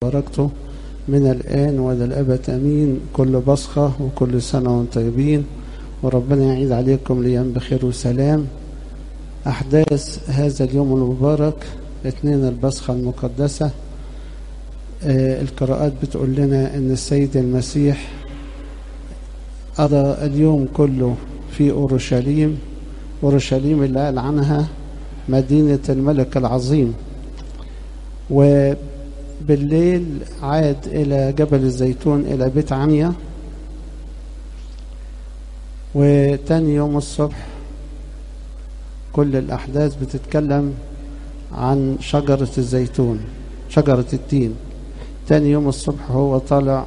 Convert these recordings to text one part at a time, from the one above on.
باركته من الآن وإلى الأبد أمين كل بصخة وكل سنة وانتم طيبين وربنا يعيد عليكم ليام بخير وسلام أحداث هذا اليوم المبارك اثنين البصخة المقدسة آه القراءات بتقول لنا أن السيد المسيح قضى اليوم كله في أورشليم أورشليم اللي قال عنها مدينة الملك العظيم وبالليل عاد إلى جبل الزيتون إلى بيت عنيا وتاني يوم الصبح كل الأحداث بتتكلم عن شجرة الزيتون شجرة التين تاني يوم الصبح هو طالع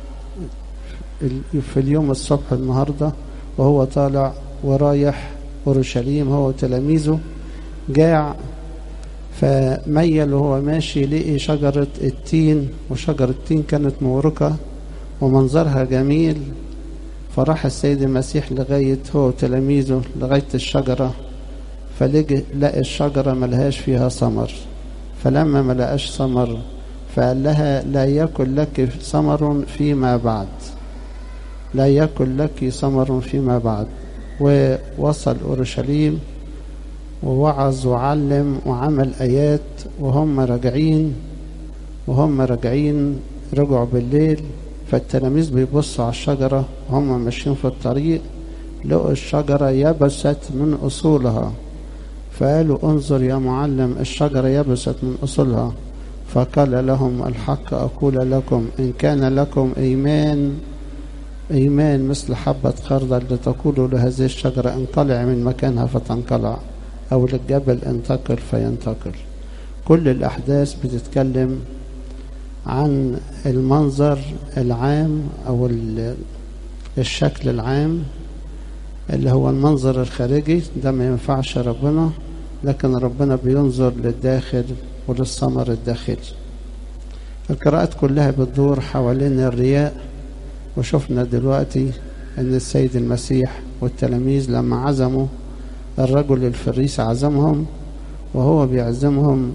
في اليوم الصبح النهاردة وهو طالع ورايح أورشليم هو وتلاميذه جاع فميل وهو ماشي لقي شجرة التين وشجرة التين كانت مورقة ومنظرها جميل فراح السيد المسيح لغاية هو وتلاميذه لغاية الشجرة فلقى لقى الشجرة ملهاش فيها ثمر فلما ما لقاش ثمر فقال لها لا يكن لك ثمر فيما بعد لا يكن لك ثمر فيما بعد ووصل أورشليم ووعظ وعلم وعمل آيات وهم راجعين وهم راجعين رجعوا بالليل فالتلاميذ بيبصوا على الشجرة وهم ماشيين في الطريق لقوا الشجرة يبست من أصولها فقالوا انظر يا معلم الشجرة يبست من أصولها فقال لهم الحق أقول لكم إن كان لكم إيمان إيمان مثل حبة خردل لتقولوا لهذه الشجرة انقلع من مكانها فتنقلع أو للجبل انتقل فينتقل كل الأحداث بتتكلم عن المنظر العام أو الشكل العام اللي هو المنظر الخارجي ده ما ينفعش ربنا لكن ربنا بينظر للداخل وللثمر الداخلي القراءات كلها بتدور حوالين الرياء وشفنا دلوقتي ان السيد المسيح والتلاميذ لما عزموا الرجل الفريس عزمهم وهو بيعزمهم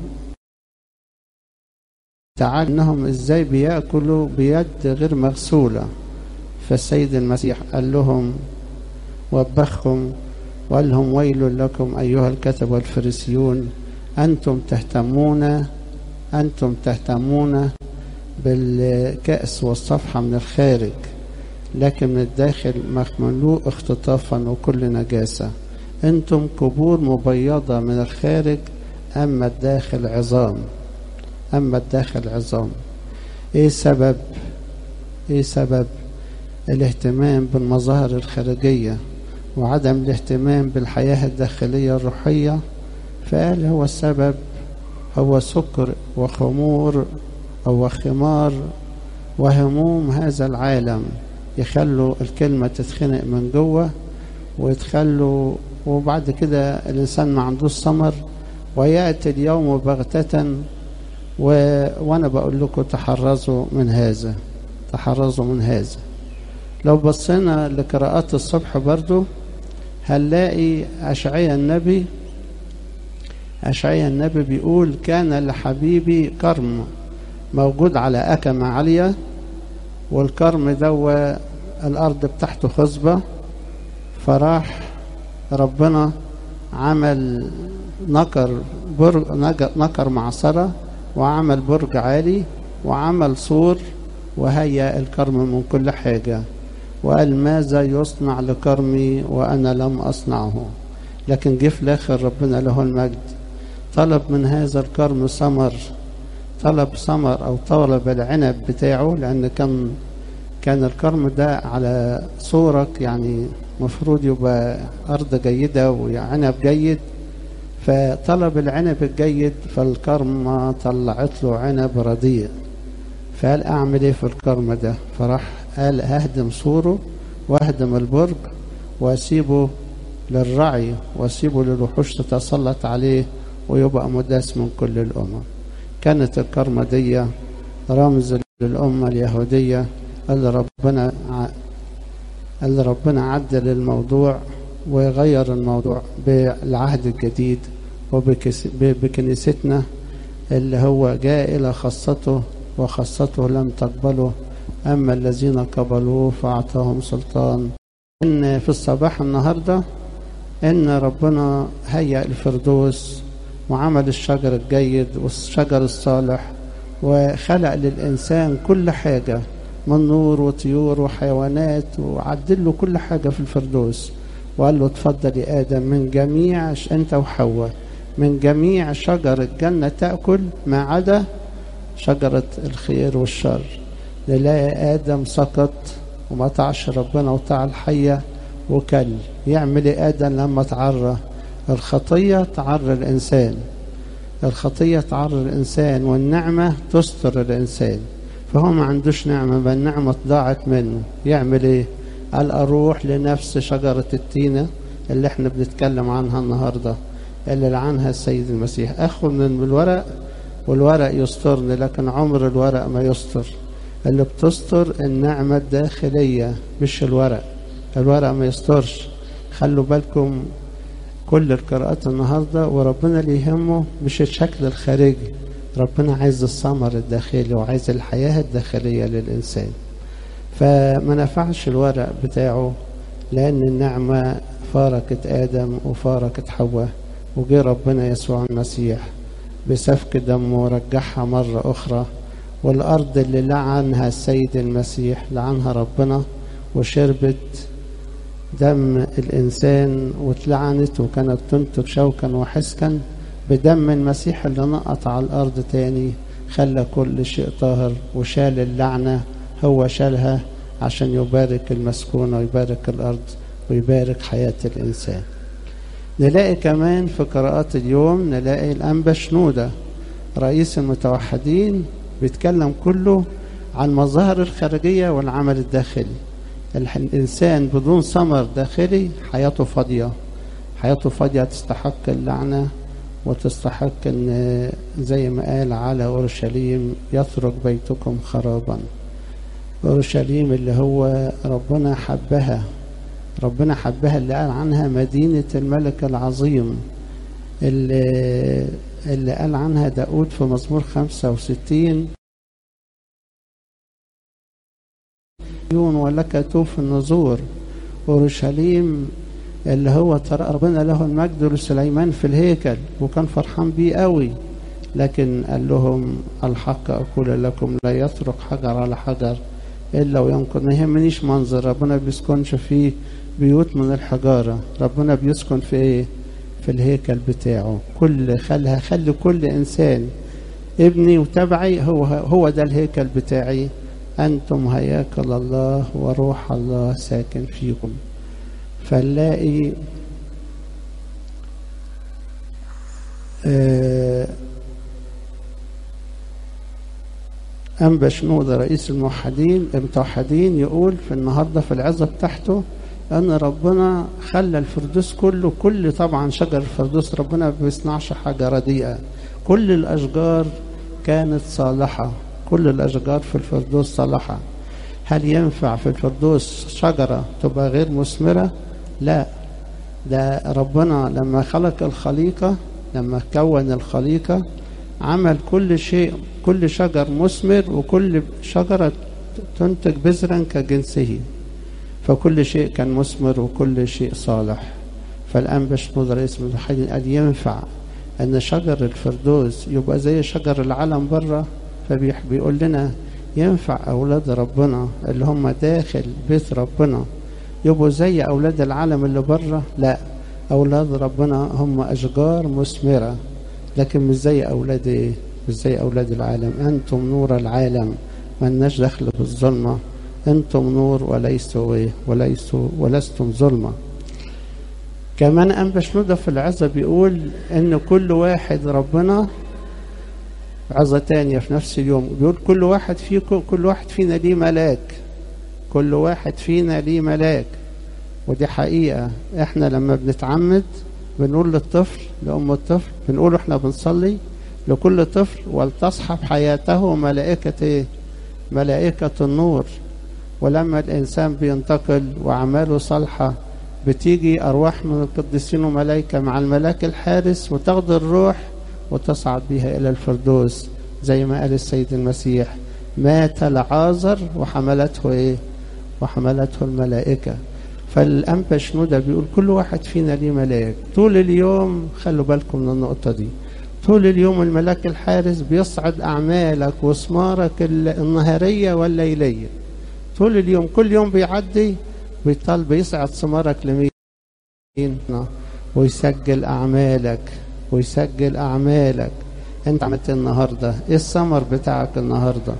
تعال انهم ازاي بياكلوا بيد غير مغسوله فالسيد المسيح قال لهم وبخهم وقال لهم ويل لكم ايها الكتب والفريسيون انتم تهتمون انتم تهتمون بالكأس والصفحة من الخارج لكن من الداخل مملوء اختطافا وكل نجاسة انتم قبور مبيضة من الخارج اما الداخل عظام اما الداخل عظام ايه سبب ايه سبب الاهتمام بالمظاهر الخارجية وعدم الاهتمام بالحياة الداخلية الروحية فقال هو السبب هو سكر وخمور أو خمار وهموم هذا العالم يخلوا الكلمة تتخنق من جوه ويتخلوا وبعد كده الإنسان ما عندوش ثمر ويأتي اليوم بغتة و... وأنا بقول لكم تحرزوا من هذا تحرزوا من هذا لو بصينا لقراءات الصبح برضو هنلاقي أشعيا النبي أشعيا النبي بيقول كان لحبيبي كرم موجود على أكمة عالية والكرم دو الأرض بتاعته خصبة فراح ربنا عمل نكر برج نكر معصرة وعمل برج عالي وعمل سور وهيأ الكرم من كل حاجة وقال ماذا يصنع لكرمي وأنا لم أصنعه لكن جه في الآخر ربنا له المجد طلب من هذا الكرم ثمر طلب ثمر او طلب العنب بتاعه لان كان كان الكرم ده على صورك يعني مفروض يبقى ارض جيده وعنب جيد فطلب العنب الجيد فالكرم طلعت له عنب رديء فقال اعمل ايه في الكرم ده فراح قال ههدم سوره واهدم البرج واسيبه للرعي واسيبه للوحوش تتسلط عليه ويبقى مداس من كل الامم كانت الكرمة دي رمز للأمة اليهودية اللي ربنا اللي ربنا عدل الموضوع وغير الموضوع بالعهد الجديد وبكنيستنا اللي هو جاء إلى خاصته وخاصته لم تقبله أما الذين قبلوه فأعطاهم سلطان إن في الصباح النهاردة إن ربنا هيأ الفردوس وعمل الشجر الجيد والشجر الصالح وخلق للإنسان كل حاجة من نور وطيور وحيوانات وعدل له كل حاجة في الفردوس وقال له اتفضل يا آدم من جميع أنت وحواء من جميع شجر الجنة تأكل ما عدا شجرة الخير والشر نلاقي آدم سقط وما طعش ربنا وطاع الحية وكل يعمل ايه آدم لما تعرى الخطية تعرى الإنسان الخطية تعرى الإنسان والنعمة تستر الإنسان فهو ما عندوش نعمة بل النعمة ضاعت منه يعمل ايه قال أروح لنفس شجرة التينة اللي احنا بنتكلم عنها النهاردة اللي لعنها السيد المسيح أخذ من الورق والورق يسترني لكن عمر الورق ما يستر اللي بتستر النعمة الداخلية مش الورق الورق ما يسترش خلوا بالكم كل القراءات النهاردة وربنا اللي يهمه مش الشكل الخارجي ربنا عايز الثمر الداخلي وعايز الحياة الداخلية للإنسان فما نفعش الورق بتاعه لأن النعمة فارقت آدم وفارقت حواء وجه ربنا يسوع المسيح بسفك دمه ورجعها مرة أخرى والأرض اللي لعنها السيد المسيح لعنها ربنا وشربت دم الإنسان واتلعنت وكانت تنتج شوكا وحسكا بدم المسيح اللي نقط على الأرض تاني خلى كل شيء طاهر وشال اللعنة هو شالها عشان يبارك المسكونة ويبارك الأرض ويبارك حياة الإنسان نلاقي كمان في قراءات اليوم نلاقي الأنبا شنودة رئيس المتوحدين بيتكلم كله عن المظاهر الخارجية والعمل الداخلي الإنسان بدون ثمر داخلي حياته فاضية حياته فاضية تستحق اللعنة وتستحق ان زي ما قال على اورشليم يترك بيتكم خرابا اورشليم اللي هو ربنا حبها ربنا حبها اللي قال عنها مدينة الملك العظيم اللي, اللي قال عنها داود في مزمور 65 ولك توف النذور اورشليم اللي هو ترى ربنا له المجد لسليمان في الهيكل وكان فرحان بيه قوي لكن قال لهم الحق أقول لكم لا يترك حجر على حجر إلا وينقض ما يهمنيش منظر ربنا بيسكنش فيه بيوت من الحجارة ربنا بيسكن في إيه في الهيكل بتاعه كل خلها خلي كل إنسان ابني وتبعي هو هو ده الهيكل بتاعي أنتم هياكل الله وروح الله ساكن فيكم فنلاقي أنبا شنودة رئيس الموحدين المتوحدين يقول في النهاردة في العظة بتاعته أن ربنا خلى الفردوس كله كل طبعا شجر الفردوس ربنا ما بيصنعش حاجة رديئة كل الأشجار كانت صالحة كل الأشجار في الفردوس صالحة هل ينفع في الفردوس شجرة تبقى غير مثمرة؟ لا ده ربنا لما خلق الخليقة لما كون الخليقة عمل كل شيء كل شجر مثمر وكل شجرة تنتج بذرا كجنسه فكل شيء كان مثمر وكل شيء صالح فالآن بشنود رئيس المتحدين قال ينفع أن شجر الفردوس يبقى زي شجر العالم بره فبيقول لنا ينفع أولاد ربنا اللي هم داخل بيت ربنا يبقوا زي أولاد العالم اللي بره لا أولاد ربنا هم أشجار مثمرة لكن مش زي أولاد إيه مش زي أولاد العالم أنتم نور العالم ملناش دخل بالظلمة أنتم نور وليسوا إيه وليسوا ولستم ظلمة كمان أنبا شنودة في العظة بيقول إن كل واحد ربنا عظة تانية في نفس اليوم بيقول كل واحد فيكم كل واحد فينا ليه ملاك كل واحد فينا ليه ملاك ودي حقيقة احنا لما بنتعمد بنقول للطفل لأم الطفل بنقول احنا بنصلي لكل طفل ولتصحب حياته ملائكة ايه ملائكة النور ولما الإنسان بينتقل وأعماله صالحة بتيجي أرواح من القديسين وملائكة مع الملاك الحارس وتاخد الروح وتصعد بها إلى الفردوس زي ما قال السيد المسيح مات العازر وحملته ايه وحملته الملائكة فالأنبا شنودة بيقول كل واحد فينا ليه ملاك طول اليوم خلوا بالكم من النقطة دي طول اليوم الملاك الحارس بيصعد أعمالك وثمارك النهارية والليلية طول اليوم كل يوم بيعدي بيطل بيصعد ثمارك لمين ويسجل أعمالك ويسجل أعمالك أنت عملت النهاردة إيه الثمر بتاعك النهاردة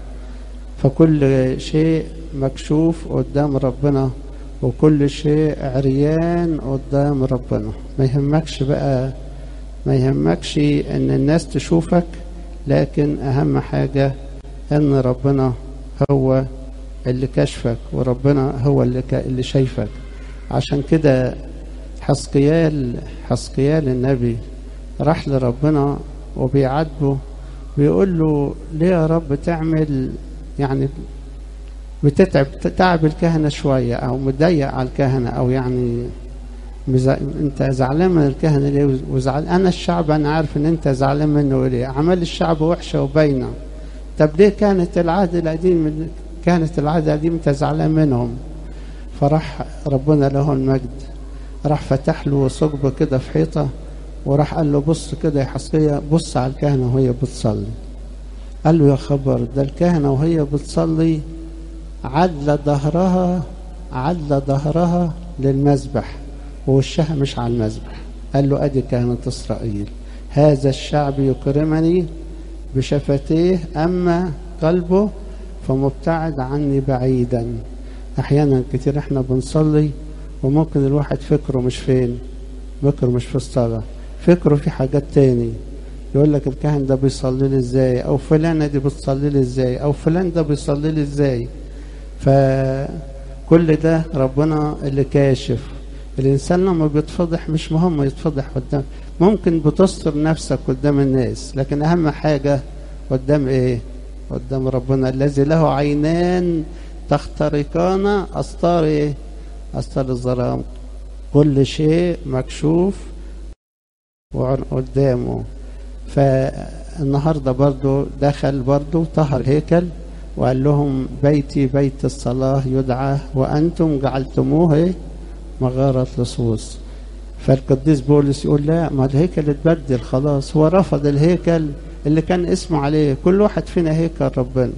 فكل شيء مكشوف قدام ربنا وكل شيء عريان قدام ربنا ما يهمكش بقى ما يهمكش ان الناس تشوفك لكن اهم حاجة ان ربنا هو اللي كشفك وربنا هو اللي, اللي شايفك عشان كده حسقيال حسقيال النبي راح لربنا وبيعاتبه بيقول له ليه يا رب تعمل يعني بتتعب تعب الكهنة شوية أو مضيق على الكهنة أو يعني مزا... أنت زعلان من الكهنة ليه وزعل أنا الشعب أنا عارف إن أنت زعلان منه ليه أعمال الشعب وحشة وباينة طب ليه كانت العهد القديم كانت العهد القديم أنت زعلان منهم فراح ربنا له المجد راح فتح له ثقب كده في حيطة وراح قال له بص كده يا حسقية بص على الكهنة وهي بتصلي قال له يا خبر ده الكهنة وهي بتصلي عدل ظهرها عدل ظهرها للمذبح ووشها مش على المذبح قال له ادي كهنة اسرائيل هذا الشعب يكرمني بشفتيه اما قلبه فمبتعد عني بعيدا احيانا كتير احنا بنصلي وممكن الواحد فكره مش فين فكره مش في الصلاة فكره في حاجات تاني يقول لك الكاهن ده بيصلي لي ازاي او فلانة دي بتصلي لي ازاي او فلان ده بيصلي لي ازاي فكل ده ربنا اللي كاشف الإنسان لما بيتفضح مش مهم يتفضح قدام ممكن بتستر نفسك قدام الناس لكن أهم حاجة قدام إيه قدام ربنا الذي له عينان تخترقان أستار إيه أستار الظلام كل شيء مكشوف قدامه فالنهاردة برضو دخل برضو طهر هيكل وقال لهم بيتي بيت الصلاة يدعى وأنتم جعلتموه إيه؟ مغارة لصوص فالقديس بولس يقول لا ما الهيكل اتبدل خلاص هو رفض الهيكل اللي كان اسمه عليه كل واحد فينا هيكل ربنا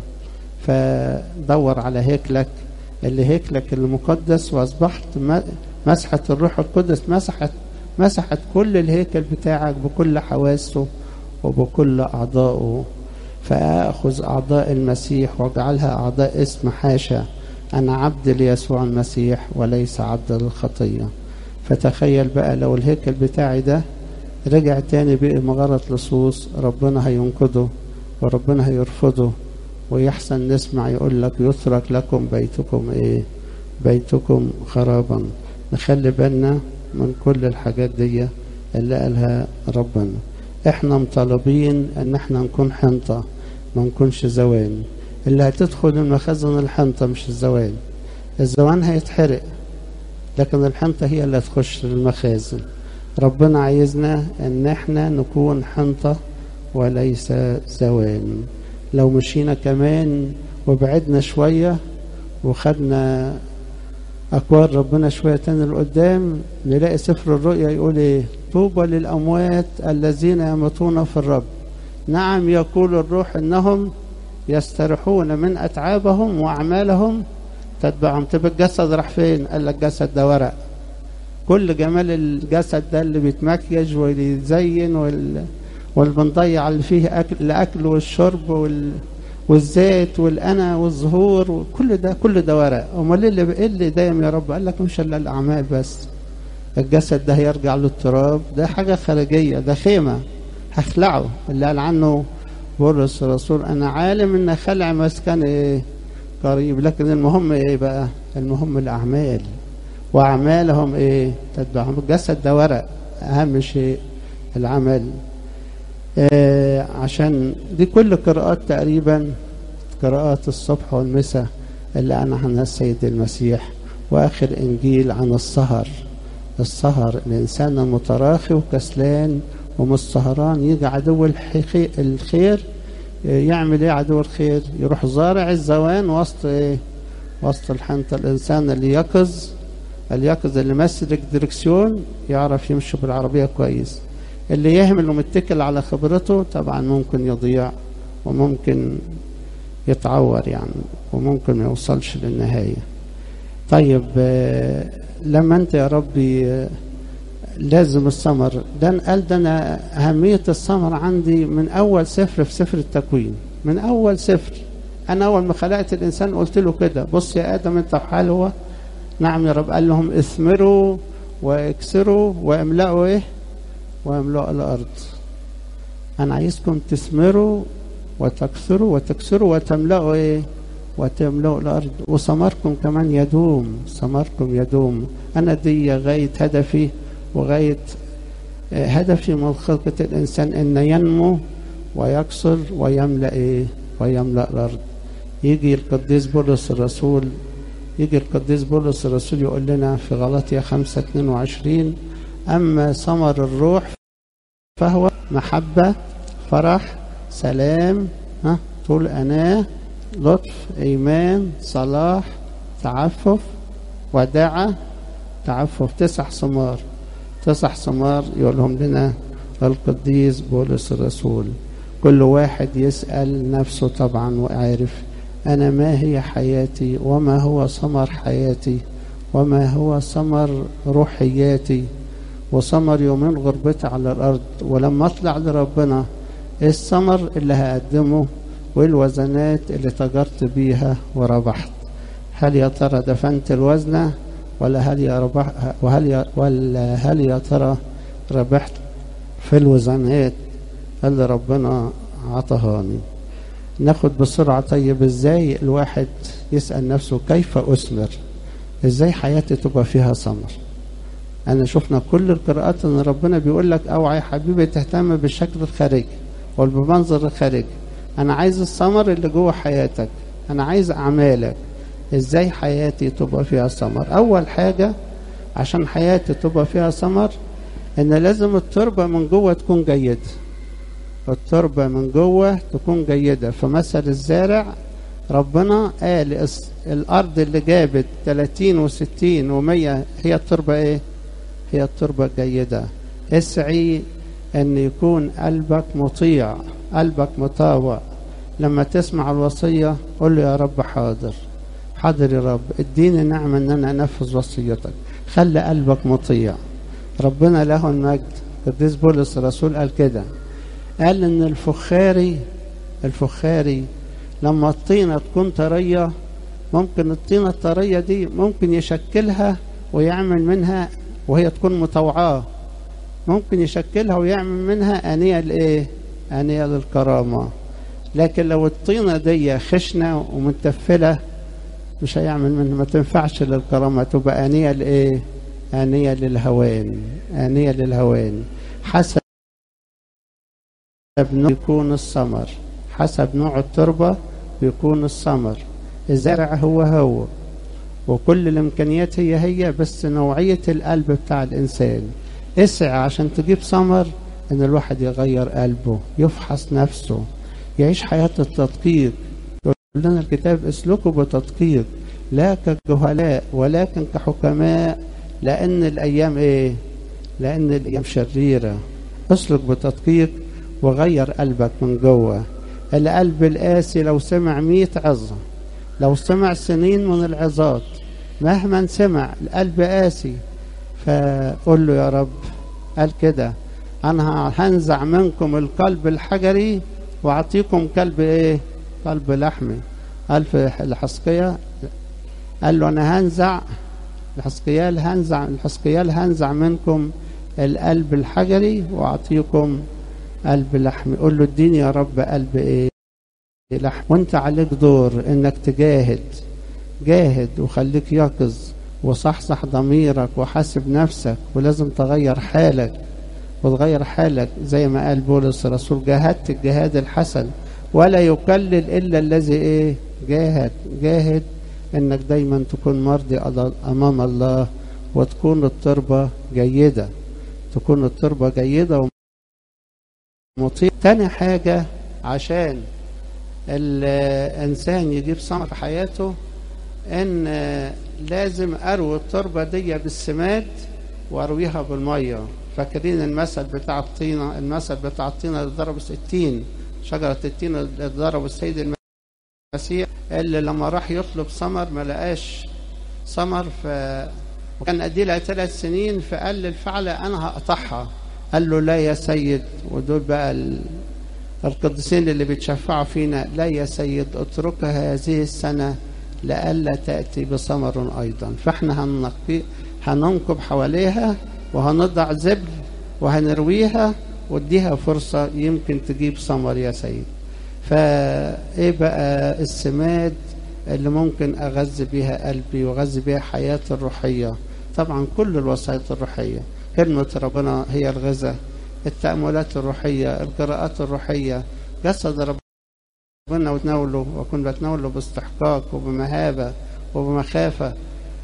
فدور على هيكلك اللي هيكلك المقدس واصبحت مسحة الروح القدس مسحت مسحت كل الهيكل بتاعك بكل حواسه وبكل أعضائه فأخذ أعضاء المسيح واجعلها أعضاء اسم حاشا أنا عبد ليسوع المسيح وليس عبد للخطية فتخيل بقى لو الهيكل بتاعي ده رجع تاني بقى مغارة لصوص ربنا هينقذه وربنا هيرفضه ويحسن نسمع يقول لك يترك لكم بيتكم ايه بيتكم خرابا نخلي بالنا من كل الحاجات دي اللي قالها ربنا احنا مطالبين ان احنا نكون حنطة ما نكونش زوان اللي هتدخل المخازن الحنطة مش الزوان الزوان هيتحرق لكن الحنطة هي اللي هتخش للمخازن ربنا عايزنا ان احنا نكون حنطة وليس زوان لو مشينا كمان وبعدنا شوية وخدنا أكوار ربنا شوية تاني لقدام نلاقي سفر الرؤيا يقول إيه طوبى للأموات الذين يموتون في الرب نعم يقول الروح إنهم يستريحون من أتعابهم وأعمالهم تتبعهم طب الجسد راح فين؟ قال لك الجسد ده ورق كل جمال الجسد ده اللي بيتمكيج ويزين وال... واللي بنضيع اللي فيه أكل الأكل والشرب وال... والزيت والأنا والظهور وكل ده كل ده ورق أمال اللي إيه اللي دايم يا رب قال لك مش إلا الأعمال بس الجسد ده هيرجع للتراب ده حاجة خارجية ده خيمة هخلعه اللي قال عنه بولس الرسول أنا عالم إن خلع مسكن إيه قريب لكن المهم إيه بقى المهم الأعمال وأعمالهم إيه تتبعهم الجسد ده ورق أهم شيء العمل آه عشان دي كل قراءات تقريبا قراءات الصبح والمساء اللي أنا عنها السيد المسيح وآخر إنجيل عن السهر السهر الإنسان المتراخي وكسلان ومش سهران يجي عدو الخير يعمل ايه عدو الخير يروح زارع الزوان وسط ايه وسط الحنطة الانسان اللي يقظ اليقظ اللي ماسك دركسيون يعرف يمشي بالعربية كويس اللي يهمل ومتكل على خبرته طبعا ممكن يضيع وممكن يتعور يعني وممكن ما يوصلش للنهاية طيب لما انت يا ربي لازم الثمر ده قال ده انا اهميه الثمر عندي من اول سفر في سفر التكوين من اول سفر انا اول ما خلقت الانسان قلت له كده بص يا ادم انت وحال هو نعم يا رب قال لهم اثمروا واكسروا واملأوا ايه واملأوا الارض انا عايزكم تثمروا وتكسروا وتكسروا وتملأوا ايه وتملأوا الارض وثمركم كمان يدوم ثمركم يدوم انا دي غايه هدفي وغاية هدفي من خلقة الإنسان أن ينمو ويكسر ويملأ إيه؟ ويملأ الأرض يجي القديس بولس الرسول يجي القديس بولس الرسول يقول لنا في غلطية 5 22 أما ثمر الروح فهو محبة فرح سلام ها طول أناة لطف إيمان صلاح تعفف وداعة تعفف تسع ثمار تسع ثمار يقولهم لنا القديس بولس الرسول كل واحد يسأل نفسه طبعا وعارف أنا ما هي حياتي وما هو ثمر حياتي وما هو ثمر روحياتي وثمر يومين غربتي على الأرض ولما أطلع لربنا إيه الثمر اللي هقدمه والوزنات اللي تجرت بيها وربحت هل يا ترى دفنت الوزنه ولا هل يا ربح وهل يا ولا هل يا ترى ربحت في الوزنات اللي ربنا عطهاني ناخد بسرعة طيب ازاي الواحد يسأل نفسه كيف أثمر ازاي حياتي تبقى فيها ثمر أنا شفنا كل القراءات إن ربنا بيقول لك أوعى يا حبيبي تهتم بالشكل الخارجي والمنظر الخارجي أنا عايز الثمر اللي جوه حياتك أنا عايز أعمالك ازاي حياتي تبقى فيها ثمر اول حاجة عشان حياتي تبقى فيها ثمر ان لازم التربة من جوه تكون جيدة التربة من جوه تكون جيدة فمثل الزارع ربنا قال الارض اللي جابت 30 و60 و100 هي التربة ايه هي التربة الجيدة اسعي ان يكون قلبك مطيع قلبك مطاوع لما تسمع الوصية قل له يا رب حاضر حاضر يا رب اديني نعمة ان انا انفذ وصيتك خلي قلبك مطيع ربنا له المجد القديس بولس الرسول قال كده قال ان الفخاري الفخاري لما الطينة تكون طرية ممكن الطينة الطرية دي ممكن يشكلها ويعمل منها وهي تكون مطوعاه ممكن يشكلها ويعمل منها آنية لإيه؟ آنية للكرامة لكن لو الطينة دي خشنة ومتفلة مش هيعمل منها ما تنفعش للكرامة تبقى آنية لإيه؟ آنية للهوان آنية للهوان حسب نوع يكون الثمر حسب نوع التربة بيكون الثمر الزرع هو هو وكل الإمكانيات هي هي بس نوعية القلب بتاع الإنسان اسعى عشان تجيب ثمر إن الواحد يغير قلبه يفحص نفسه يعيش حياة التدقيق يقول لنا الكتاب اسلكوا بتدقيق لا كجهلاء ولكن كحكماء لأن الأيام إيه؟ لأن الأيام شريرة اسلك بتدقيق وغير قلبك من جوه القلب القاسي لو سمع مئة عظة لو سمع سنين من العظات مهما سمع القلب قاسي فقول له يا رب قال كده أنا هنزع منكم القلب الحجري وأعطيكم قلب إيه؟ قلب لحمي قال في الحسقية قال له أنا هنزع الحسقيال هنزع الحسقيال هنزع منكم القلب الحجري وأعطيكم قلب لحمي قول له اديني يا رب قلب ايه لحم وانت عليك دور انك تجاهد جاهد وخليك يقظ وصحصح ضميرك وحاسب نفسك ولازم تغير حالك وتغير حالك زي ما قال بولس الرسول جاهدت الجهاد الحسن ولا يكلل الا الذي ايه جاهد جاهد انك دايما تكون مرضي امام الله وتكون التربه جيده تكون التربه جيده مطيع تاني حاجة عشان الإنسان يجيب ثمر في حياته إن لازم أروي التربة دي بالسماد وأرويها بالمية فاكرين المثل بتاع الطينة المثل بتاع الطينة اللي ضربوا ستين شجرة التين اللي ضربوا السيد المسيح اللي لما راح يطلب ثمر ما لقاش ثمر ف وكان أدي لها ثلاث سنين فقال للفعلة أنا هقطعها قال له لا يا سيد ودول بقى ال... القديسين اللي بيتشفعوا فينا لا يا سيد اتركها هذه السنة لئلا تأتي بثمر أيضا فاحنا هننقي هننكب حواليها وهنضع زبل وهنرويها واديها فرصة يمكن تجيب ثمر يا سيد فايه بقى السماد اللي ممكن اغذي بيها قلبي واغذي بيها حياتي الروحية طبعا كل الوسائط الروحية كلمة ربنا هي الغذاء التأملات الروحية القراءات الروحية جسد ربنا وتناوله وأكون بتناوله باستحقاق وبمهابة وبمخافة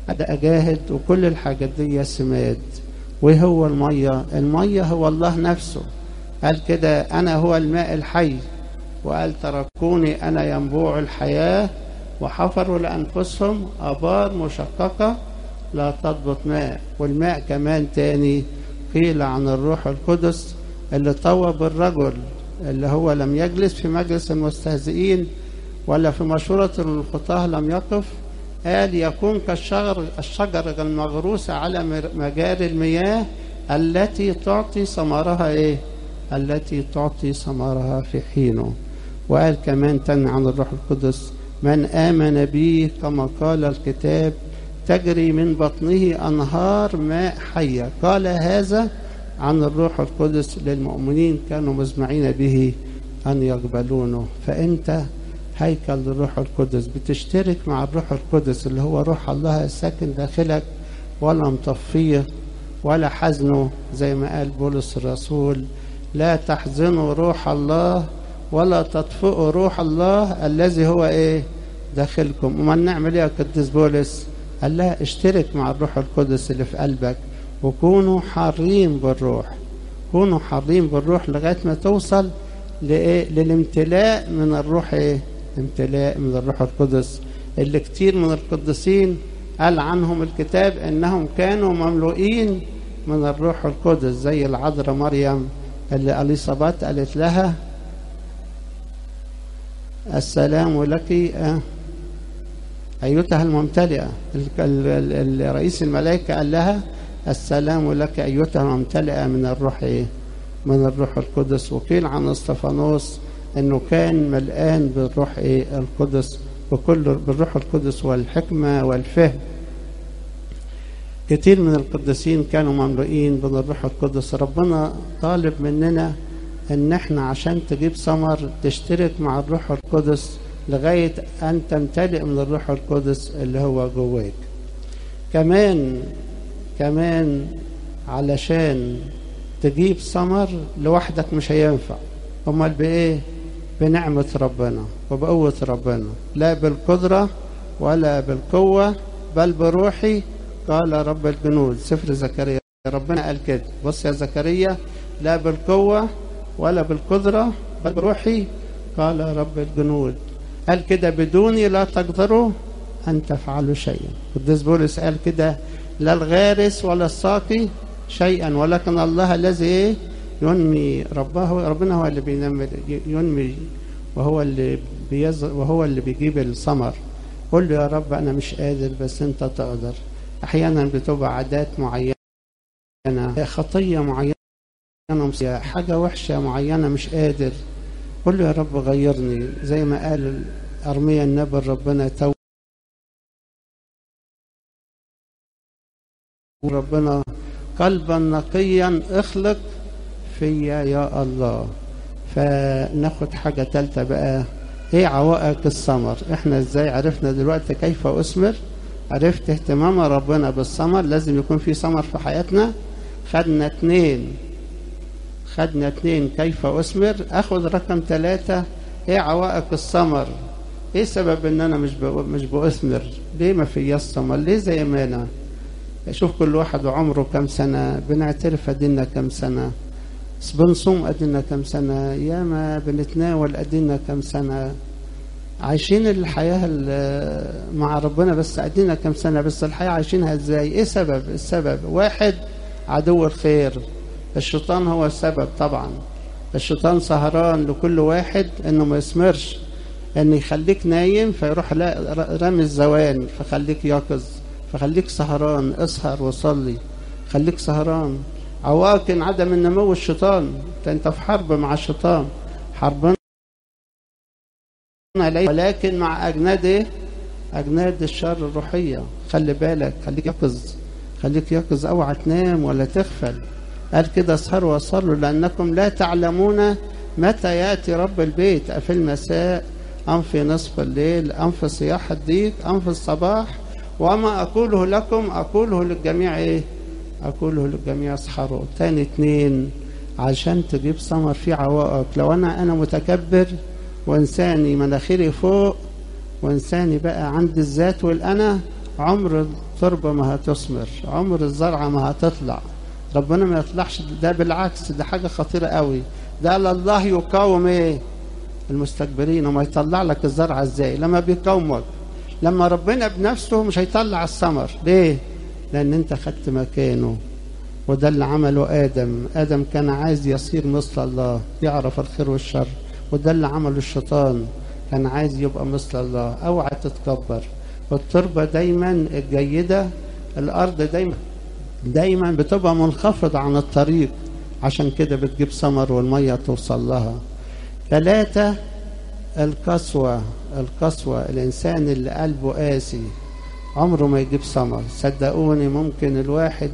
أجاهد وكل الحاجات دي سماد وهو المية المية هو الله نفسه قال كده أنا هو الماء الحي وقال تركوني أنا ينبوع الحياة وحفروا لأنفسهم آبار مشققة لا تضبط ماء والماء كمان تاني قيل عن الروح القدس اللي طوب الرجل اللي هو لم يجلس في مجلس المستهزئين ولا في مشورة الخطاه لم يقف قال يكون كالشجر الشجر المغروسة على مجاري المياه التي تعطي ثمرها ايه التي تعطي ثمرها في حينه وقال كمان تاني عن الروح القدس من آمن بي كما قال الكتاب تجري من بطنه أنهار ماء حية قال هذا عن الروح القدس للمؤمنين كانوا مزمعين به أن يقبلونه فأنت هيكل الروح القدس بتشترك مع الروح القدس اللي هو روح الله الساكن داخلك ولا مطفيه ولا حزنه زي ما قال بولس الرسول لا تحزنوا روح الله ولا تطفئوا روح الله الذي هو ايه داخلكم وما نعمل ايه يا قديس بولس قال لها اشترك مع الروح القدس اللي في قلبك وكونوا حارين بالروح كونوا حارين بالروح لغايه ما توصل لايه للامتلاء من الروح ايه امتلاء من الروح القدس اللي كتير من القديسين قال عنهم الكتاب انهم كانوا مملوئين من الروح القدس زي العذراء مريم اللي اليصابات قالت لها السلام لك أيتها الممتلئة رئيس الملائكة قال لها السلام لك أيتها الممتلئة من الروح إيه؟ من الروح القدس وقيل عن استفانوس أنه كان ملآن بالروح إيه؟ القدس وكل بالروح القدس والحكمة والفهم كتير من القديسين كانوا مملوئين من الروح القدس ربنا طالب مننا ان احنا عشان تجيب ثمر تشترك مع الروح القدس لغاية ان تمتلئ من الروح القدس اللي هو جواك كمان كمان علشان تجيب ثمر لوحدك مش هينفع امال بايه بنعمة ربنا وبقوة ربنا لا بالقدرة ولا بالقوة بل بروحي قال رب الجنود سفر زكريا ربنا قال كده بص يا زكريا لا بالقوة ولا بالقدرة بل بروحي قال رب الجنود قال كده بدوني لا تقدروا أن تفعلوا شيئا قديس بولس قال كده لا الغارس ولا الساقي شيئا ولكن الله الذي ينمي ربه ربنا هو اللي بينمي ينمي وهو اللي بيز وهو اللي بيجيب الثمر قل له يا رب انا مش قادر بس انت تقدر احيانا بتبقى عادات معينه خطيه معينه حاجه وحشه معينه مش قادر قل له يا رب غيرني زي ما قال ارميا النبي ربنا تو ربنا قلبا نقيا اخلق فيا يا الله فناخد حاجة تالتة بقى ايه عوائق الثمر احنا ازاي عرفنا دلوقتي كيف اثمر عرفت اهتمام ربنا بالثمر لازم يكون في ثمر في حياتنا خدنا اتنين خدنا اتنين كيف اثمر اخد رقم ثلاثة ايه عوائق الثمر ايه سبب ان انا مش مش باثمر ليه ما فيش ثمر ليه زي ما انا شوف كل واحد عمره كم سنة بنعترف ادينا كم سنة بنصوم ادينا كم سنة ياما بنتناول ادينا كم سنة عايشين الحياة مع ربنا بس قدينا كم سنة بس الحياة عايشينها ازاي ايه سبب السبب واحد عدو الخير الشيطان هو السبب طبعا الشيطان سهران لكل واحد انه ما يسمرش ان يخليك نايم فيروح رامي الزوان فخليك يقظ فخليك سهران اسهر وصلي خليك سهران عواقن عدم النمو الشيطان انت في حرب مع الشيطان حربنا ولكن مع اجناد ايه اجناد الشر الروحيه خلي بالك خليك يقظ خليك يقظ اوعى تنام ولا تغفل قال كده اسهروا وصلوا لانكم لا تعلمون متى ياتي رب البيت افي المساء ام في نصف الليل ام في صياح الديك ام في الصباح وما اقوله لكم اقوله للجميع ايه اقوله للجميع اسحروا تاني اتنين عشان تجيب ثمر في عوائق لو انا انا متكبر وانساني مناخيري فوق وانساني بقى عند الذات والانا عمر التربه ما هتثمر عمر الزرعه ما هتطلع ربنا ما يطلعش ده بالعكس ده حاجه خطيره قوي ده قال الله يقاوم ايه المستكبرين وما يطلع لك الزرعه ازاي لما بيقاومك لما ربنا بنفسه مش هيطلع الثمر ليه لان انت خدت مكانه وده اللي عمله ادم ادم كان عايز يصير مثل الله يعرف الخير والشر وده اللي عمله الشيطان كان عايز يبقى مثل الله اوعى تتكبر والتربه دايما الجيده الارض دايما دايما بتبقى منخفضة عن الطريق عشان كده بتجيب ثمر والمية توصل لها ثلاثة القسوة القسوة الإنسان اللي قلبه قاسي عمره ما يجيب ثمر صدقوني ممكن الواحد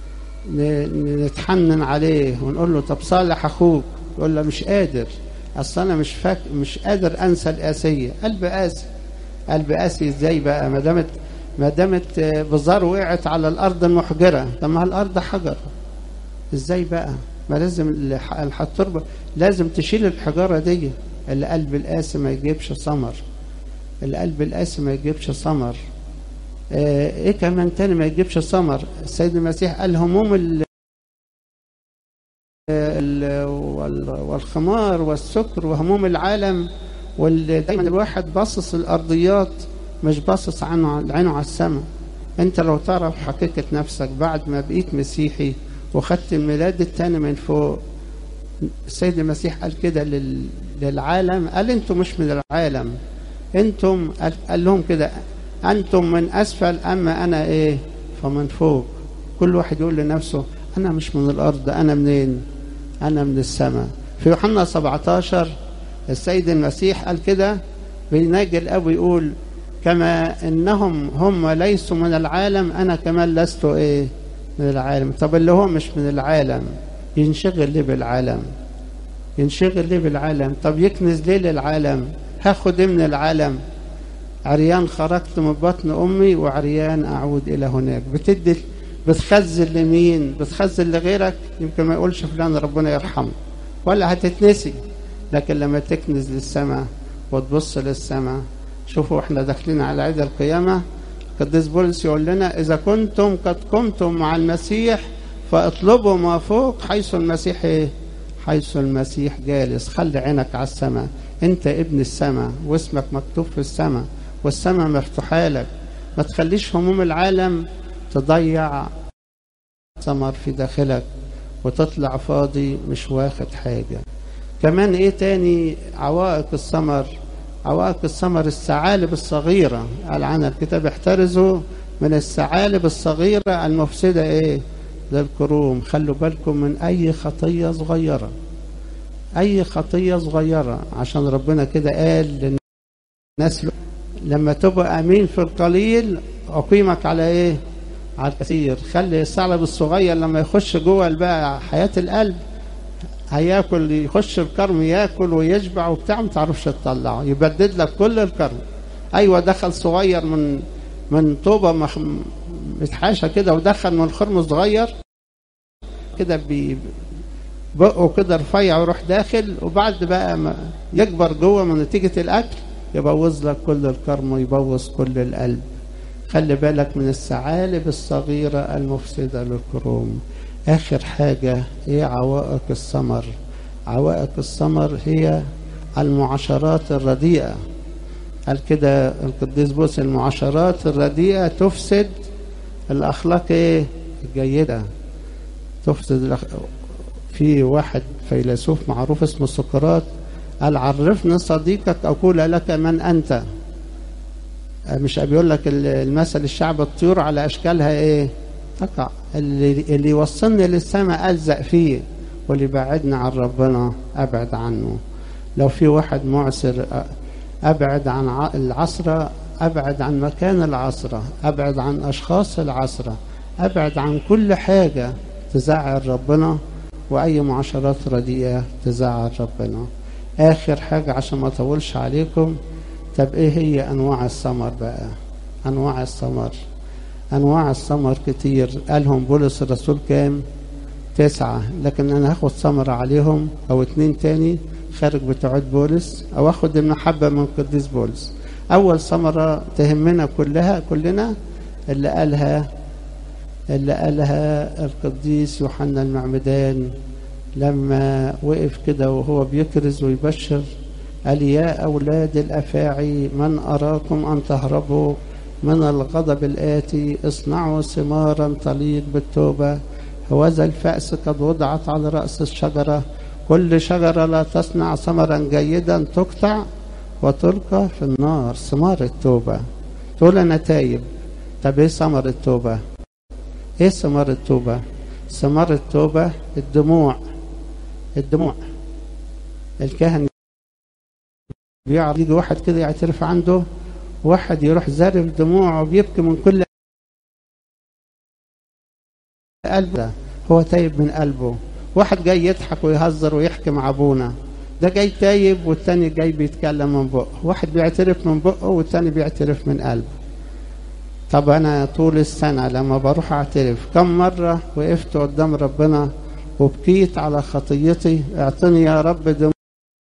نتحنن عليه ونقول له طب صالح أخوك يقول له مش قادر أصل أنا مش فاك مش قادر أنسى القاسية قلب قاسي قلب قاسي إزاي بقى ما دامت ما دامت بزار وقعت على الارض المحجره طب ما الارض حجر ازاي بقى ما لازم التربه لازم تشيل الحجاره دي القلب القاسي ما يجيبش ثمر القلب القاسي ما يجيبش ثمر آه ايه كمان تاني ما يجيبش ثمر السيد المسيح قال هموم ال والخمار والسكر وهموم العالم ودايما الواحد باصص الارضيات مش باصص عنه عينه على السماء انت لو تعرف حقيقة نفسك بعد ما بقيت مسيحي وخدت الميلاد التاني من فوق السيد المسيح قال كده لل... للعالم قال انتم مش من العالم انتم قال, قال لهم كده انتم من اسفل اما انا ايه فمن فوق كل واحد يقول لنفسه انا مش من الارض انا منين انا من السماء في يوحنا 17 السيد المسيح قال كده بيناجي الاب يقول كما انهم هم ليسوا من العالم انا كمان لست ايه من العالم طب اللي هو مش من العالم ينشغل ليه بالعالم ينشغل ليه بالعالم طب يكنز ليه للعالم هاخد ايه من العالم عريان خرجت من بطن امي وعريان اعود الى هناك بتدي بتخزن لمين بتخزن لغيرك يمكن ما يقولش فلان ربنا يرحمه ولا هتتنسي لكن لما تكنز للسماء وتبص للسماء شوفوا احنا داخلين على عيد القيامة قديس بولس يقول لنا إذا كنتم قد قمتم مع المسيح فاطلبوا ما فوق حيث المسيح ايه؟ حيث المسيح جالس خلي عينك على السماء انت ابن السماء واسمك مكتوب في السماء والسماء مفتوحة لك ما تخليش هموم العالم تضيع ثمر في داخلك وتطلع فاضي مش واخد حاجة كمان ايه تاني عوائق الثمر عوائق الثمر الثعالب الصغيرة قال عنها الكتاب احترزوا من الثعالب الصغيرة المفسدة ايه للكروم خلوا بالكم من اي خطية صغيرة اي خطية صغيرة عشان ربنا كده قال للناس لما تبقى امين في القليل اقيمك على ايه على الكثير خلي الثعلب الصغير لما يخش جوه بقى حياة القلب هياكل يخش الكرم ياكل ويشبع وبتاع ما تعرفش تطلعه يبدد لك كل الكرم ايوه دخل صغير من من طوبه مخ... متحاشى كده ودخل من خرم صغير كده بي بقه كده رفيع ويروح داخل وبعد بقى ما يكبر جوه من نتيجه الاكل يبوظ لك كل الكرم ويبوظ كل القلب خلي بالك من الثعالب الصغيره المفسده للكروم آخر حاجة هي عوائق الثمر عوائق الثمر هي المعاشرات الرديئة قال كده القديس بولس المعاشرات الرديئة تفسد الأخلاق إيه الجيدة تفسد الأخ... في واحد فيلسوف معروف اسمه سقراط قال عرفني صديقك أقول لك من أنت مش بيقول لك المثل الشعب الطيور على أشكالها إيه تقع اللي, اللي يوصلني للسماء ألزق فيه واللي بعدني عن ربنا أبعد عنه لو في واحد معسر أبعد عن العصرة أبعد عن مكان العصرة أبعد عن أشخاص العصرة أبعد عن كل حاجة تزعل ربنا وأي معاشرات رديئة تزعل ربنا آخر حاجة عشان ما أطولش عليكم طب إيه هي أنواع الثمر بقى أنواع الثمر أنواع الثمر كتير قالهم بولس الرسول كام تسعة لكن أنا هاخد ثمرة عليهم أو اتنين تاني خارج بتوعات بولس أو أخد المحبة من قديس بولس أول ثمرة تهمنا كلها كلنا اللي قالها اللي قالها القديس يوحنا المعمدان لما وقف كده وهو بيكرز ويبشر قال يا أولاد الأفاعي من أراكم أن تهربوا من الغضب الآتي اصنعوا ثمارا تليق بالتوبة هوذا الفأس قد وضعت على رأس الشجرة كل شجرة لا تصنع ثمرا جيدا تقطع وتلقى في النار ثمار التوبة تقول أنا تايب طب إيه ثمر التوبة إيه ثمار التوبة ثمار التوبة الدموع الدموع الكاهن بيعرف يجي واحد كده يعترف عنده واحد يروح زارف دموعه وبيبكي من كل قلبه هو تايب من قلبه واحد جاي يضحك ويهزر ويحكي مع ابونا ده جاي تايب والتاني جاي بيتكلم من بقه واحد بيعترف من بقه والتاني بيعترف من قلبه طب انا طول السنه لما بروح اعترف كم مره وقفت قدام ربنا وبكيت على خطيتي اعطني يا رب دم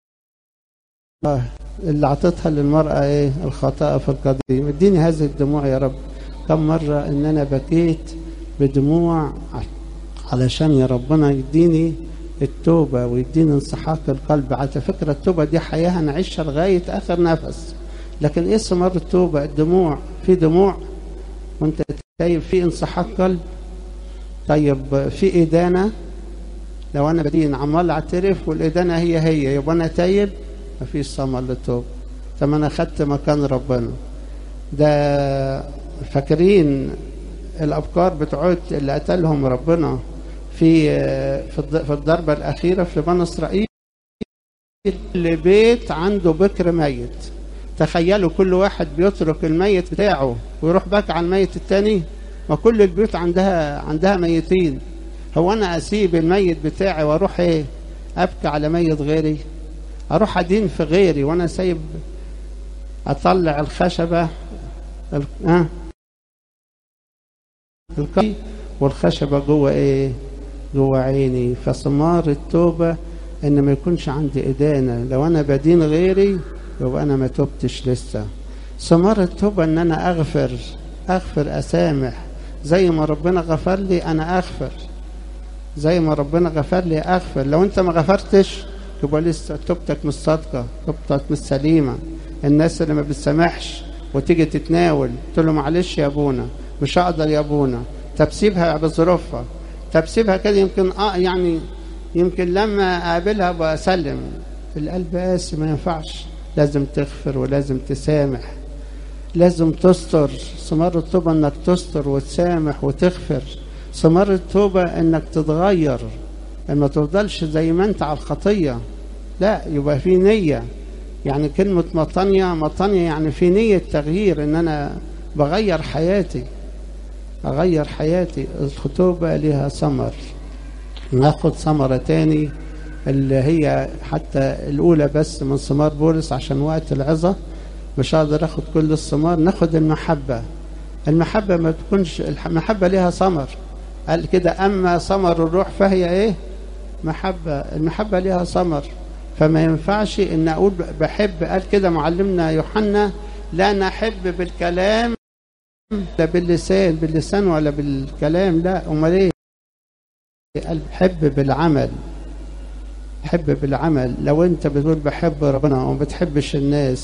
اللي اعطيتها للمراه ايه الخطأ في القديم اديني هذه الدموع يا رب كم مره ان انا بكيت بدموع علشان يا ربنا يديني التوبة ويديني انسحاق القلب على فكرة التوبة دي حياة هنعيشها لغاية آخر نفس لكن إيه ثمار التوبة الدموع في دموع وانت تايب في انسحاق قلب طيب في إدانة لو أنا بدين عمال أعترف والإدانة هي هي يبقى أنا تايب مفيش ثمر للتوبة طب أنا خدت مكان ربنا ده فاكرين الأبكار بتوعت اللي قتلهم ربنا في في الضربة الأخيرة في بني إسرائيل كل بيت عنده بكر ميت تخيلوا كل واحد بيترك الميت بتاعه ويروح باك على الميت التاني ما كل البيوت عندها عندها ميتين هو أنا أسيب الميت بتاعي وأروح إيه أبكي على ميت غيري أروح أدين في غيري وأنا سايب أطلع الخشبة ال... أه؟ القي والخشبة جوه ايه جوه عيني فثمار التوبة ان ما يكونش عندي ادانة لو انا بدين غيري يبقى انا ما توبتش لسه ثمار التوبة ان انا اغفر اغفر اسامح زي ما ربنا غفر لي انا اغفر زي ما ربنا غفر لي اغفر لو انت ما غفرتش يبقى لسه توبتك مش صادقة توبتك مش سليمة الناس اللي ما بتسامحش وتيجي تتناول تقول له معلش يا ابونا مش هقدر يا ابونا طب سيبها بظروفها طب سيبها كده يمكن اه يعني يمكن لما اقابلها بسلم القلب قاسي ما ينفعش لازم تغفر ولازم تسامح لازم تستر ثمار التوبة انك تستر وتسامح وتغفر ثمار التوبة انك تتغير ما تفضلش زي ما انت على الخطية لا يبقى في نية يعني كلمة مطانية مطانية يعني في نية تغيير ان انا بغير حياتي أغير حياتي الخطوبة لها ثمر ناخد ثمرة تاني اللي هي حتى الأولى بس من ثمار بولس عشان وقت العظة مش هقدر أخد كل الثمار ناخد المحبة المحبة ما تكونش المحبة لها ثمر قال كده أما ثمر الروح فهي إيه محبة المحبة لها ثمر فما ينفعش إن أقول بحب قال كده معلمنا يوحنا لا نحب بالكلام لا باللسان باللسان ولا بالكلام لا امال ايه قال حب بالعمل حب بالعمل لو انت بتقول بحب ربنا وما بتحبش الناس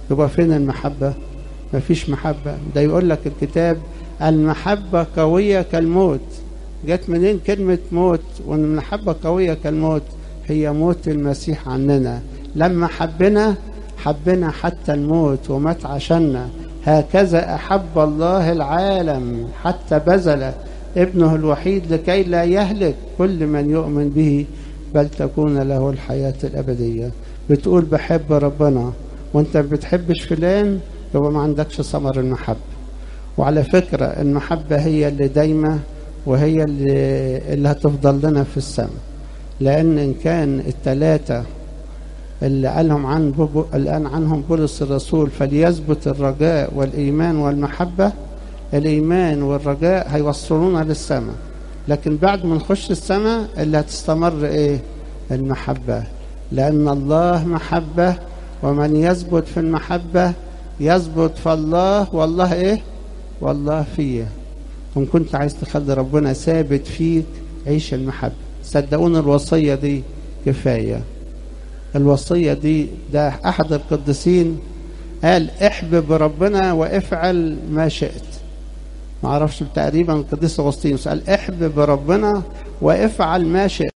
يبقى فين المحبة مفيش محبة ده يقول لك الكتاب المحبة قوية كالموت جت منين كلمة موت وان المحبة قوية كالموت هي موت المسيح عننا لما حبنا حبنا حتى الموت ومات عشاننا هكذا أحب الله العالم حتى بذل ابنه الوحيد لكي لا يهلك كل من يؤمن به بل تكون له الحياة الأبدية بتقول بحب ربنا وانت ما بتحبش فلان يبقى ما عندكش ثمر المحبة وعلى فكرة المحبة هي اللي دايمة وهي اللي, اللي هتفضل لنا في السماء لأن إن كان الثلاثة اللي قالهم عن بو الآن عنهم بولس الرسول فليثبت الرجاء والإيمان والمحبة الإيمان والرجاء هيوصلونا للسماء لكن بعد ما نخش السماء اللي هتستمر إيه المحبة لأن الله محبة ومن يثبت في المحبة يثبت في الله والله إيه والله فيه وإن كنت عايز تخلي ربنا ثابت فيك عيش المحبة صدقوني الوصية دي كفاية الوصية دي ده أحد القديسين قال احبب ربنا وافعل ما شئت ما اعرفش تقريبا القديس اغسطينوس قال احبب ربنا وافعل ما شئت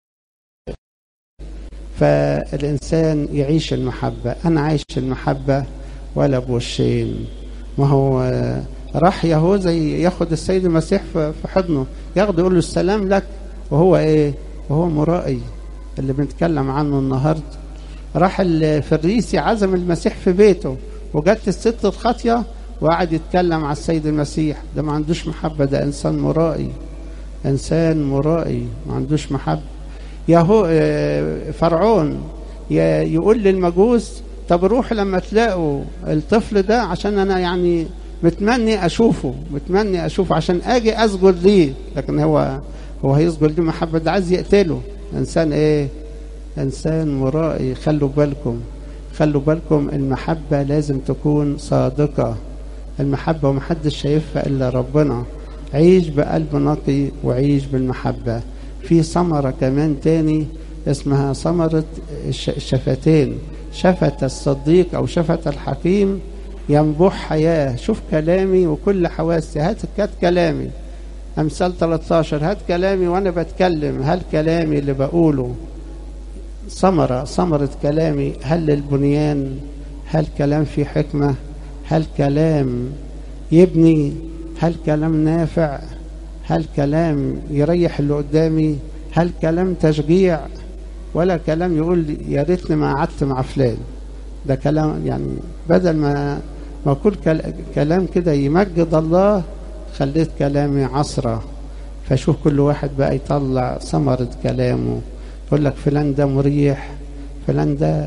فالانسان يعيش المحبه انا عايش المحبه ولا بوشين ما هو راح يهوذا ياخد السيد المسيح في حضنه ياخده يقول له السلام لك وهو ايه وهو مرائي اللي بنتكلم عنه النهارده راح الفريسي عزم المسيح في بيته وجت الست الخاطيه وقعد يتكلم على السيد المسيح ده ما عندوش محبة ده إنسان مرائي إنسان مرائي ما عندوش محبة يهو فرعون يقول للمجوس طب روح لما تلاقوا الطفل ده عشان أنا يعني متمني أشوفه متمني أشوفه عشان أجي أسجد ليه لكن هو هو هيسجد ليه محبة ده عايز يقتله إنسان إيه إنسان مرائي خلوا بالكم خلوا بالكم المحبة لازم تكون صادقة المحبة ومحدش شايفها إلا ربنا عيش بقلب نقي وعيش بالمحبة في ثمرة كمان تاني اسمها ثمرة الشفتين شفت الصديق أو شفت الحكيم ينبح حياة شوف كلامي وكل حواسي هات كات كلامي أمثال 13 هات كلامي وأنا بتكلم هل كلامي اللي بقوله ثمرة ثمرة كلامي هل للبنيان هل كلام فيه حكمة هل كلام يبني هل كلام نافع هل كلام يريح اللي قدامي هل كلام تشجيع ولا كلام يقول يا ريتني ما قعدت مع فلان ده كلام يعني بدل ما ما اقول كلام كده يمجد الله خليت كلامي عصرة فشوف كل واحد بقى يطلع ثمرة كلامه يقول لك فلان ده مريح فلان ده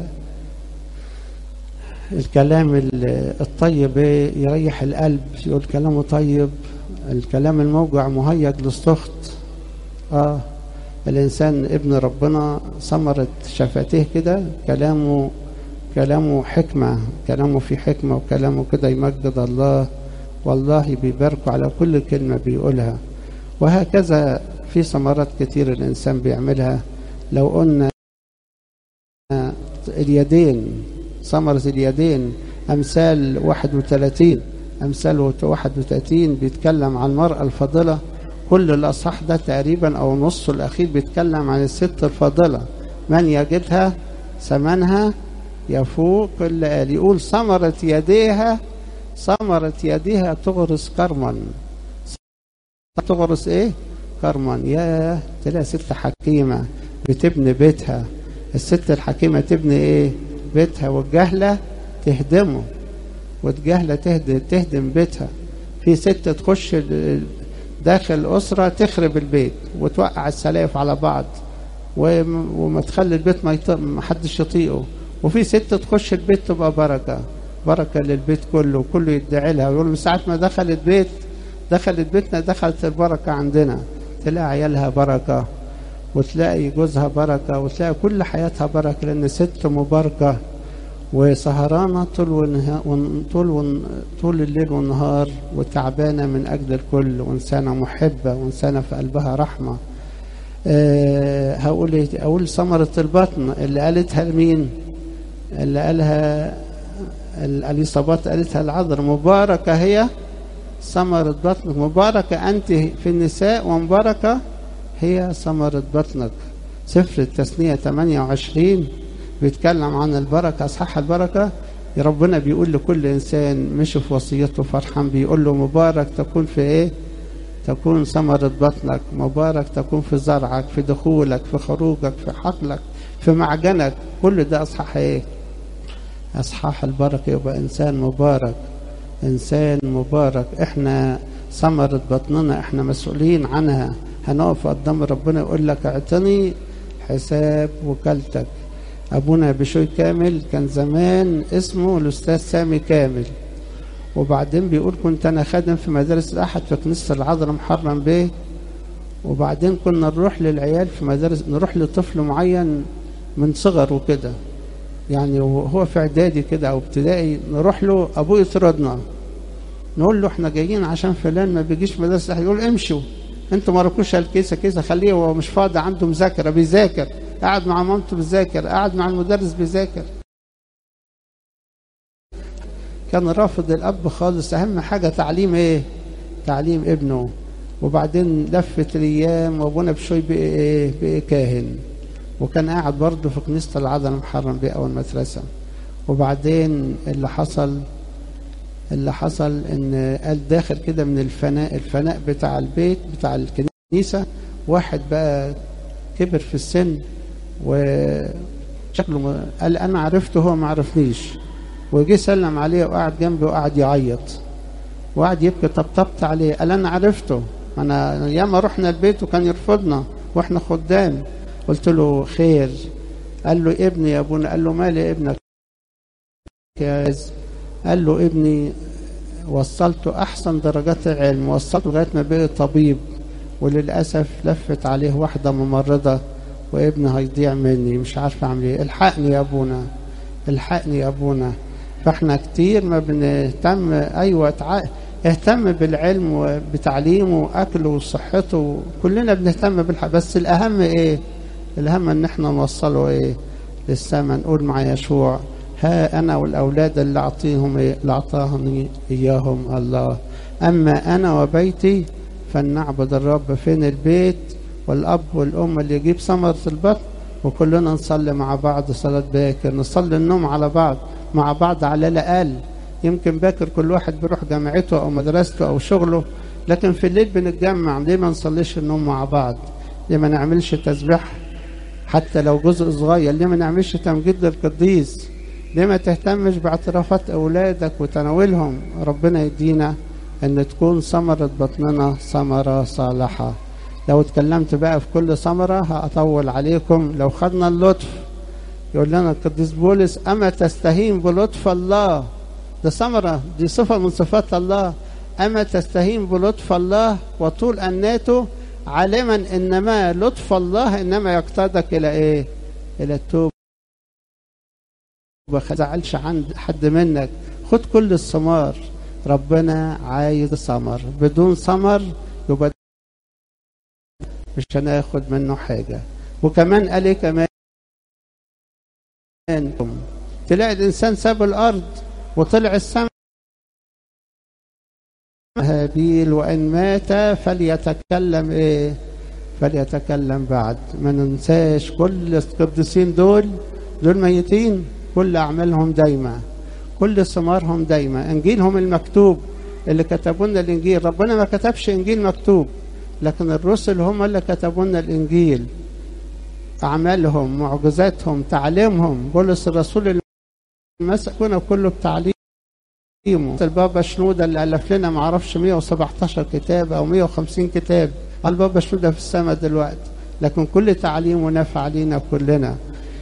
الكلام الطيب يريح القلب يقول كلامه طيب الكلام الموجع مهيج للسخط اه الانسان ابن ربنا ثمرة شفتيه كده كلامه كلامه حكمة كلامه في حكمة وكلامه كده يمجد الله والله بيباركوا على كل كلمة بيقولها وهكذا في ثمرات كتير الإنسان بيعملها لو قلنا اليدين ثمرة اليدين أمثال 31 أمثال 31 بيتكلم عن المرأة الفاضلة كل الأصح ده تقريبا أو نصه الأخير بيتكلم عن الست الفاضلة من يجدها ثمنها يفوق اللي قال يقول ثمرة يديها ثمرة يديها تغرس كرما تغرس ايه كرما يا تلاقي ست حكيمة بتبني بيتها الست الحكيمة تبني ايه بيتها والجهلة تهدمه والجهلة تهدم, تهدم بيتها في ست تخش داخل الأسرة تخرب البيت وتوقع السلايف على بعض وما تخلي البيت ما حدش يطيقه وفي ست تخش البيت تبقى بركة بركة للبيت كله وكله يدعي لها ويقول من ساعة ما دخلت بيت دخلت بيتنا دخلت البركة عندنا تلاقي عيالها بركة وتلاقي جوزها بركة وتلاقي كل حياتها بركة لأن ست مباركة وسهرانة طول ونها طول ون طول الليل والنهار وتعبانة من أجل الكل وإنسانة محبة وإنسانة في قلبها رحمة أه هقول إيه أقول ثمرة البطن اللي قالتها لمين؟ اللي قالها الإصابات قالتها العذر مباركة هي ثمرة بطنك مباركة أنت في النساء ومباركة هي ثمرة بطنك سفر التثنية 28 بيتكلم عن البركة أصحاح البركة ربنا بيقول لكل إنسان مشي في وصيته فرحان بيقول له مبارك تكون في إيه تكون ثمرة بطنك مبارك تكون في زرعك في دخولك في خروجك في حقلك في معجنك كل ده أصحاح إيه أصحاح البركة يبقى إنسان مبارك إنسان مبارك إحنا ثمرة بطننا إحنا مسؤولين عنها هنقف قدام ربنا يقول لك اعطني حساب وكالتك أبونا بشوي كامل كان زمان اسمه الأستاذ سامي كامل وبعدين بيقول كنت أنا خادم في مدارس الأحد في كنيسة العذراء محرم بيه وبعدين كنا نروح للعيال في مدارس نروح لطفل معين من صغره كده يعني وهو في اعدادي كده او ابتدائي نروح له ابوه يطردنا نقول له احنا جايين عشان فلان ما بيجيش مدرسه الأحد يقول امشوا انتوا ما ركوش الكيسه كيسه خليه هو مش فاضي عنده مذاكره بيذاكر قاعد مع مامته بيذاكر قاعد مع المدرس بيذاكر كان رافض الاب خالص اهم حاجه تعليم ايه تعليم ابنه وبعدين لفت الايام وابونا بشوي بقى ايه بقى كاهن وكان قاعد برضه في كنيسه العذراء محرم بيه اول مدرسه وبعدين اللي حصل اللي حصل ان قال داخل كده من الفناء الفناء بتاع البيت بتاع الكنيسه واحد بقى كبر في السن وشكله قال انا عرفته هو ما عرفنيش وجي سلم عليه وقعد جنبي وقعد يعيط وقعد يبكي طبطبت عليه قال انا عرفته انا ياما رحنا البيت وكان يرفضنا واحنا خدام قلت له خير قال له ابني يا ابونا قال له مالي ابنك يا قال له ابني وصلته احسن درجات العلم وصلته لغايه ما بقي طبيب وللاسف لفت عليه واحده ممرضه وابني هيضيع مني مش عارف اعمل ايه الحقني يا ابونا الحقني يا ابونا فاحنا كتير ما بنهتم ايوه تع... اهتم بالعلم وبتعليمه واكله وصحته كلنا بنهتم بالحق بس الاهم ايه الاهم ان احنا نوصله ايه للسما نقول مع يشوع ها انا والاولاد اللي اعطيهم إيه؟ اللي اعطاهم اياهم الله اما انا وبيتي فلنعبد الرب فين البيت والاب والام اللي يجيب ثمره البطن وكلنا نصلي مع بعض صلاه باكر نصلي النوم على بعض مع بعض على الاقل يمكن باكر كل واحد بيروح جامعته او مدرسته او شغله لكن في الليل بنتجمع ليه ما نصليش النوم مع بعض ليه ما نعملش تسبيح حتى لو جزء صغير ليه ما نعملش تمجيد للقديس ليه ما تهتمش باعترافات اولادك وتناولهم ربنا يدينا ان تكون ثمرة بطننا ثمرة صالحة لو اتكلمت بقى في كل ثمرة هأطول عليكم لو خدنا اللطف يقول لنا القديس بولس أما تستهين بلطف الله ده ثمرة دي صفة من صفات الله أما تستهين بلطف الله وطول أناته عالما إنما لطف الله إنما يقتادك إلى إيه إلى التوبة ما تزعلش عند حد منك خد كل الثمار ربنا عايز ثمر بدون ثمر يبقى مش هناخد منه حاجة وكمان قال ايه كمان تلاقي الإنسان ساب الأرض وطلع السماء هابيل وإن مات فليتكلم إيه فليتكلم بعد ما ننساش كل القديسين دول دول ميتين كل أعمالهم دايما كل ثمارهم دايما إنجيلهم المكتوب اللي كتبوا لنا الإنجيل ربنا ما كتبش إنجيل مكتوب لكن الرسل هم اللي كتبوا لنا الإنجيل أعمالهم معجزاتهم تعليمهم بولس الرسول المسكونة كله بتعليمه البابا شنودة اللي ألف لنا معرفش 117 كتاب أو 150 كتاب البابا شنودة في السماء دلوقتي لكن كل تعليمه نافع لينا كلنا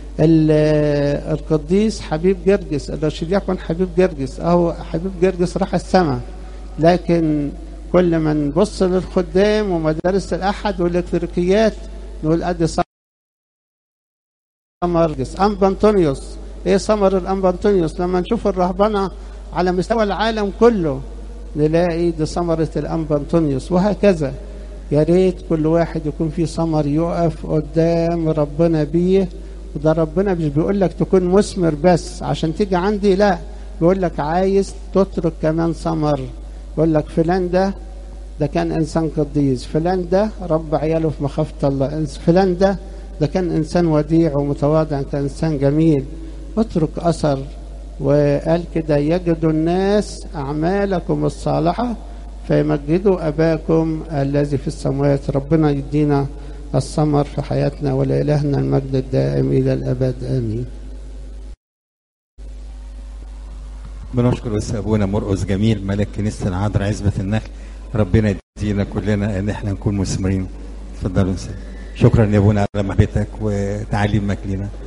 القديس حبيب جرجس الرشيد يكون حبيب جرجس أهو حبيب جرجس راح السماء لكن كل ما نبص للخدام ومدارس الأحد والإلكتريكيات نقول أدي ثمر أنبا أنطونيوس إيه ثمر الأنبا أنطونيوس لما نشوف الرهبنة على مستوى العالم كله نلاقي دي ثمرة الأنبا أنطونيوس وهكذا يا ريت كل واحد يكون فيه ثمر يقف قدام ربنا بيه وده ربنا مش بيقول لك تكون مثمر بس عشان تيجي عندي لا بيقول لك عايز تترك كمان ثمر يقول لك فلان ده ده كان انسان قديس فلان ده رب عياله في مخافه الله فلان ده ده كان انسان وديع ومتواضع كان انسان جميل اترك اثر وقال كده يجد الناس اعمالكم الصالحه فيمجدوا اباكم الذي في السماوات ربنا يدينا الثمر في حياتنا ولإلهنا المجد الدائم الى الابد امين بنشكر بس ابونا مرقس جميل ملك كنيسه العذراء عزبه النخل ربنا يدينا كلنا ان احنا نكون مثمرين اتفضلوا شكرا يا ابونا على محبتك وتعليمك لنا